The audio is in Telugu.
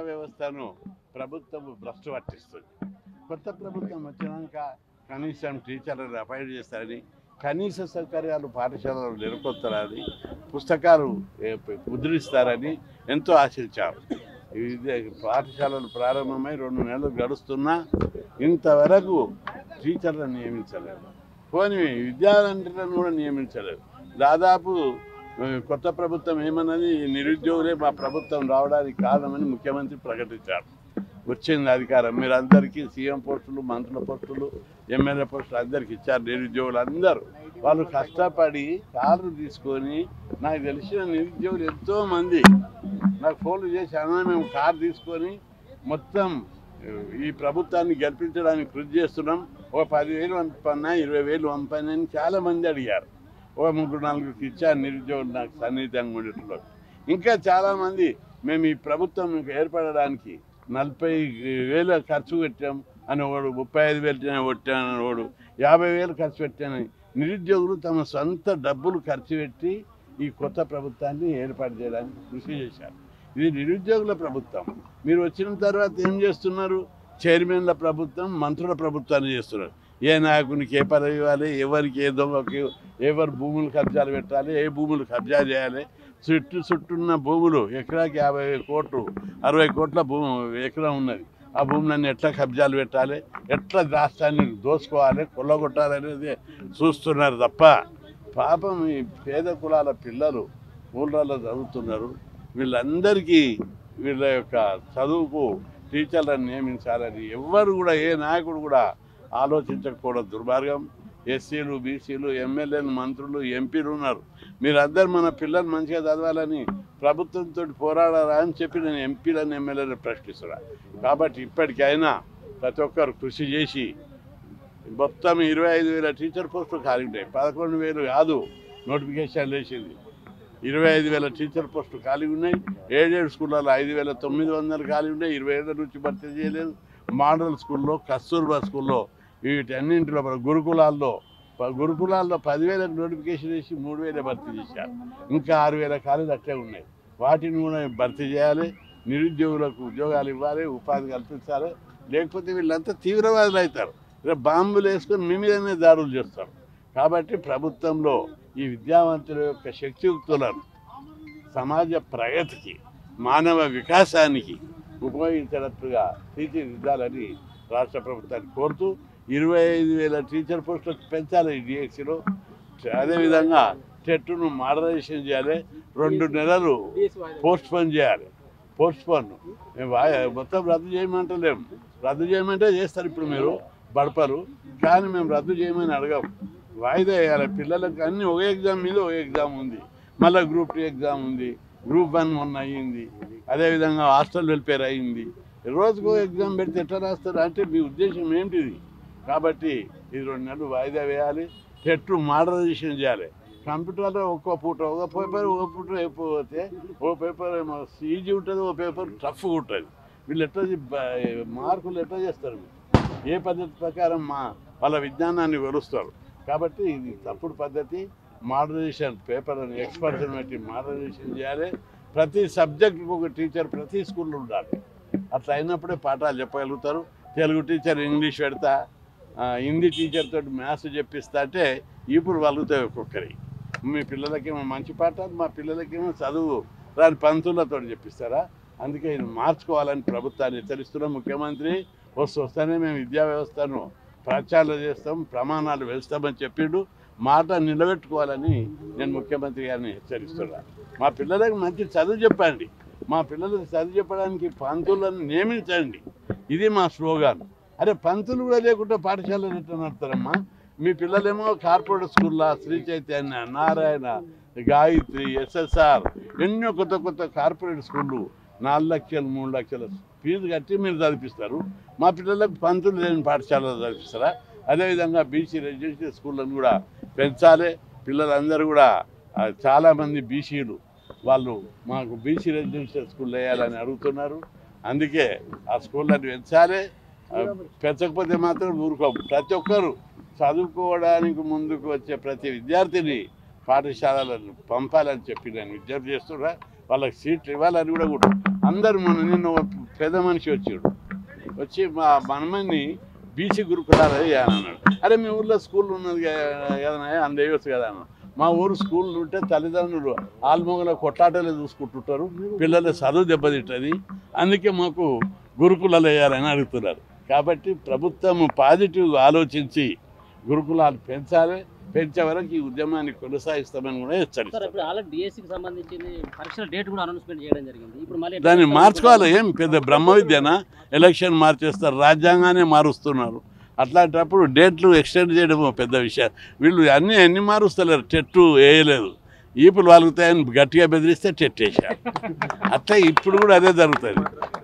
వ్యవస్థను ప్రభుత్వం భ్రష్టు పట్టిస్తుంది కొత్త ప్రభుత్వం వచ్చినాక కనీసం టీచర్లను అపాయింట్ చేస్తారని కనీస సౌకర్యాలు పాఠశాలలో నెలకొస్తారని పుస్తకాలు ఏ, ముద్రిస్తారని ఎంతో ఆశించారు ఇది పాఠశాలలు ప్రారంభమై రెండు నెలలు గడుస్తున్నా ఇంతవరకు టీచర్లను నియమించలేదు పోనీ విద్యాలంటలను కూడా నియమించలేదు దాదాపు ఆ, కొత్త ప్రభుత్వం ఏమన్నది నిరుద్యోగులే మా ప్రభుత్వం రావడానికి కారణమని ముఖ్యమంత్రి ప్రకటించారు వచ్చింది అధికారం మీరు అందరికీ సీఎం పోస్టులు మంత్రుల పోస్టులు ఎమ్మెల్యే పోస్టులు అందరికి ఇచ్చారు నిరుద్యోగులు అందరూ వాళ్ళు కష్టపడి కార్లు తీసుకొని నాకు తెలిసిన నిరుద్యోగులు ఎంతో మంది నాకు ఫోన్లు చేసి అన్న మేము కారు తీసుకొని మొత్తం ఆ, ఈ ప్రభుత్వాన్ని గెలిపించడానికి కృషి చేస్తున్నాం ఒక పదివేలు పంపన్నా ఇరవై వేలు పంపన్నా అని చాలా మంది అడిగారు ఒక ముగ్గురు నలుగురికి ఇచ్చారు నిరుద్యోగులు నాకు సన్నిహితంగా ఉండేటప్పుడు ఇంకా చాలామంది మేము ఈ ప్రభుత్వం మీకు ఏర్పడడానికి నలభై వేలు ఖర్చు పెట్టాం అని వాడు ముప్పై ఐదు వేలు కొట్టాను అని వాడు యాభై వేలు ఖర్చు పెట్టానని నిరుద్యోగులు తమ సొంత డబ్బులు ఖర్చు పెట్టి ఈ కొత్త ప్రభుత్వాన్ని ఏర్పాటు చేయడానికి కృషి చేశారు ఇది నిరుద్యోగుల ప్రభుత్వం మీరు వచ్చిన తర్వాత ఏం చేస్తున్నారు చైర్మన్ల ప్రభుత్వం మంత్రుల ప్రభుత్వాన్ని చేస్తున్నారు ఏ నాయకునికి ఏ పదవి ఇవ్వాలి ఎవరికి ఏ దొంగకి ఎవరు భూములు కబ్జాలు పెట్టాలి ఏ భూములు కబ్జా చేయాలి చుట్టూ చుట్టున్న భూములు ఎకరాకి యాభై కోట్లు అరవై కోట్ల భూమి ఎకరం ఉన్నది ఆ భూములన్నీ ఎట్లా కబ్జాలు పెట్టాలి ఎట్లా రాష్ట్రాన్ని దోసుకోవాలి కొల్లగొట్టాలి అనేది చూస్తున్నారు తప్ప పాపం ఈ పేద కులాల పిల్లలు ఊళ్ళలో చదువుతున్నారు వీళ్ళందరికీ వీళ్ళ యొక్క చదువుకు టీచర్లను నియమించాలని ఎవ్వరు కూడా ఏ నాయకుడు కూడా ఆలోచించకపోవడం దుర్మార్గం ఎస్సీలు బీసీలు ఎమ్మెల్యేలు మంత్రులు ఎంపీలు ఉన్నారు మీరందరూ మన పిల్లలు మంచిగా చదవాలని ప్రభుత్వంతో పోరాడారా అని చెప్పి నేను ఎంపీలను ఎమ్మెల్యేలను ప్రశ్నిస్తున్నా కాబట్టి ఇప్పటికైనా ప్రతి ఒక్కరు కృషి చేసి మొత్తం ఇరవై ఐదు వేల టీచర్ పోస్టులు ఖాళీ ఉంటాయి పదకొండు వేలు కాదు నోటిఫికేషన్ వేసింది ఇరవై ఐదు వేల టీచర్ పోస్టులు ఖాళీ ఉన్నాయి ఏడేడు స్కూళ్ళలో ఐదు వేల తొమ్మిది వందలు ఖాళీ ఉన్నాయి ఇరవై ఏళ్ళ నుంచి భర్తీ చేయలేదు మోడల్ స్కూల్లో కస్తూర్బా స్కూల్లో వీటన్నింటిలో మన గురుకులాల్లో ప- గురుకులాల్లో పదివేలకు నోటిఫికేషన్ వేసి మూడు వేలే భర్తీ చేశారు ఇంకా ఆరు వేల ఖాళీలు అట్లే ఉన్నాయి వాటిని కూడా భర్తీ చేయాలి నిరుద్యోగులకు ఉద్యోగాలు ఇవ్వాలి ఉపాధి కల్పించాలి లేకపోతే వీళ్ళంతా తీవ్రవాదులు అవుతారు రేపు బాంబులు వేసుకొని మీ మీదనే దాడులు చేస్తారు కాబట్టి ప్రభుత్వంలో ఈ విద్యావంతుల యొక్క శక్తియుక్తులను సమాజ ప్రగతికి మానవ వికాసానికి ఉపయోగించేటట్టుగా తీర్చిదిద్దాలని రాష్ట్ర ప్రభుత్వాన్ని కోరుతూ ఇరవై ఐదు వేల టీచర్ పోస్టులు పెంచాలి ఈ డిఎస్సిలో అదేవిధంగా టెట్ను మోడరైజేషన్ చేయాలి రెండు నెలలు పోస్ట్ పోన్ చేయాలి పోస్ట్ పోన్ మేము వా- మొత్తం రద్దు చేయమంటలేము రద్దు చేయమంటే చేస్తారు ఇప్పుడు మీరు బడపరు కానీ మేము రద్దు చేయమని అడగం వాయిదా వేయాలి పిల్లలకు అన్ని ఒక ఎగ్జామ్ మీద ఒక ఎగ్జామ్ ఉంది మళ్ళీ గ్రూప్ టూ ఎగ్జామ్ ఉంది గ్రూప్ వన్ మొన్న అయ్యింది అదేవిధంగా హాస్టల్ వెల్ఫేర్ అయ్యింది రోజుకు ఎగ్జామ్ పెడితే ఎట్లా రాస్తారు అంటే మీ ఉద్దేశం ఏంటిది కాబట్టి ఇది రెండు నెలలు వాయిదా వేయాలి టెట్ మోడరైజేషన్ చేయాలి కంప్యూటర్లో ఒక్కో పూట ఒక పేపర్ ఒక పూట అయిపోతే ఓ పేపర్ ఏమో ఈజీ ఉంటుంది ఓ పేపర్ టఫ్గా ఉంటుంది వీళ్ళు ఎట్లా చే- బ- మార్కులు ఎట్లా చేస్తారు ఏ పద్ధతి ప్రకారం మా వాళ్ళ విజ్ఞానాన్ని వివరుస్తారు కాబట్టి ఇది తప్పుడు పద్ధతి మోడరేషన్ పేపర్ అని ఎక్స్పర్ట్స్ని పెట్టి మోడరేషన్ చేయాలి ప్రతి సబ్జెక్టుకు ఒక టీచర్ ప్రతి స్కూల్లో ఉండాలి అట్లా అయినప్పుడే పాఠాలు చెప్పగలుగుతారు తెలుగు టీచర్ ఇంగ్లీష్ పెడతా ఆ, హిందీ టీచర్ తోటి మ్యాథ్స్ చెప్పిస్తా అంటే ఇప్పుడు వలుగుతాయి ఒక్కొక్కరి మీ పిల్లలకేమో మంచి పాఠాలు మా పిల్లలకేమో చదువు రాని పంతులతో చెప్పిస్తారా అందుకే ఇది మార్చుకోవాలని ప్రభుత్వాన్ని హెచ్చరిస్తున్నాం ముఖ్యమంత్రి వస్తూ వస్తేనే మేము విద్యా వ్యవస్థను ప్రచారం చేస్తాం ప్రమాణాలు వేస్తామని చెప్పిండు మాట నిలబెట్టుకోవాలని నేను ముఖ్యమంత్రి గారిని హెచ్చరిస్తున్నా మా పిల్లలకు మంచి చదువు చెప్పండి మా పిల్లలకు చదువు చెప్పడానికి పంతులను నియమించండి ఇది మా స్లోగాన్ అరే పంతులు కూడా లేకుండా పాఠశాలలు ఎట్లా నడుపుతారమ్మా మీ పిల్లలేమో కార్పొరేట్ స్కూల్లో శ్రీ చైతన్య నారాయణ గాయత్రి ఎస్ఎస్ఆర్ ఎన్నో కొత్త కొత్త కార్పొరేట్ స్కూళ్ళు నాలుగు లక్షలు మూడు లక్షల ఫీజు కట్టి మీరు చదివిస్తారు మా పిల్లలకు పంతులు లేని పాఠశాలలో చదివిస్తారా అదేవిధంగా బీసీ రెసిడెన్షియల్ స్కూళ్ళను కూడా పెంచాలి పిల్లలందరూ కూడా ఆ, చాలామంది బీసీలు వాళ్ళు మాకు బీసీ రెసిడెన్షియల్ స్కూల్ వేయాలని అడుగుతున్నారు అందుకే ఆ స్కూళ్ళని పెంచాలి ఆ, పెంచకపోతే మాత్రం ఊరుకోం ప్రతి ఒక్కరు చదువుకోవడానికి ముందుకు వచ్చే ప్రతి విద్యార్థిని పాఠశాలలను పంపాలని చెప్పి నేను విజ్ఞప్తి చేస్తున్నా వాళ్ళకి సీట్లు ఇవ్వాలని కూడా కూడా అందరూ మన నిన్న పెద్ద మనిషి వచ్చాడు వచ్చి మా మనమని బీసీ గురుకులాలు అన్నాడు అరే మీ ఊర్లో స్కూల్ ఉన్నది కదా అంద వేయవచ్చు కదా అన్నాడు మా ఊరు స్కూల్ ఉంటే తల్లిదండ్రులు ఆల్మొగల కొట్లాటలే చూసుకుంటుంటారు పిల్లల చదువు దెబ్బతింటుంది అందుకే మాకు గురుకులాలు వేయాలని అడుగుతున్నారు కాబట్టి ప్రభుత్వం పాజిటివ్గా ఆలోచించి గురుకులాలు పెంచాలి పెంచే వరకు ఈ ఉద్యమాన్ని కొనసాగిస్తామని కూడా సార్ హెచ్చరిస్తారు ఇప్పుడు ఆల్రెడీ డిఎస్సికి సంబంధించి పరీక్షల డేట్ కూడా అనౌన్స్మెంట్ చేయడం జరిగింది ఇప్పుడు మళ్ళీ ఎట్లా దాన్ని చేస్తారు? మార్చుకోవాలి ఏం పెద్ద బ్రహ్మ విద్యనా ఎలక్షన్ మార్చేస్తారు రాజ్యాంగానే మారుస్తున్నారు అట్లాంటప్పుడు డేట్లు ఎక్స్టెండ్ చేయడం ఓ పెద్ద విషయం వీళ్ళు అన్ని అన్ని మారుస్తలేరు టెట్టు వేయలేదు ఈపులు వాలుగుతాయని గట్టిగా బెదిరిస్తే టెట్ వేసారు అట్లా ఇప్పుడు కూడా అదే జరుగుతుంది